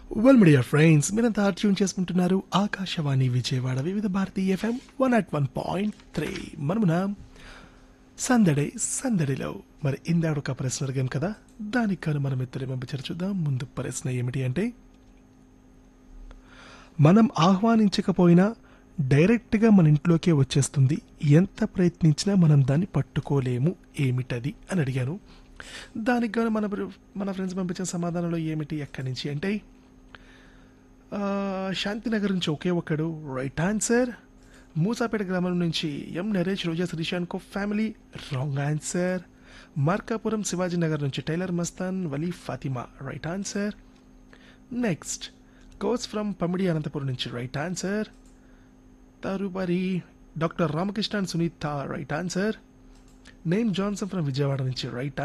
well media friends మీరంతా tune చేసుకుంటున్నారు Akashvani Vijayawada Vividh Bharati FM one at one point three మనమున సందడే సందడిలో మరి ఇందాడు ఒక ప్రశ్న అడిగాం కదా దానికి కాను మనం ఇద్దరు పంపించారు చూద్దాం ముందు ప్రశ్న ఏమిటి అంటే మనం ఆహ్వానించకపోయినా డైరెక్ట్గా మన ఇంట్లోకే వచ్చేస్తుంది ఎంత ప్రయత్నించినా మనం దాన్ని పట్టుకోలేము ఏమిటది అని అడిగాను దానికి గాను మన మన ఫ్రెండ్స్ పంపించిన సమాధానంలో ఏమిటి ఎక్కడి నుంచి అంటే ఆ, శాంతినగర్ నుంచి ఒకే ఒక్కడు రైట్ ఆన్సర్ మూసాపేట గ్రామం నుంచి M Naresh Roja Sreesanth co family wrong answer Markapuram Shivaji Nagar నుంచి tailor Mastan Vali Fatima right answer next coach from Pamidi Anantapuram నుంచి రైట్ ఆన్సర్ తరువారి doctor Ramakrishna and Sunitha right answer name Johnson from Vijayawada నుంచి రైట్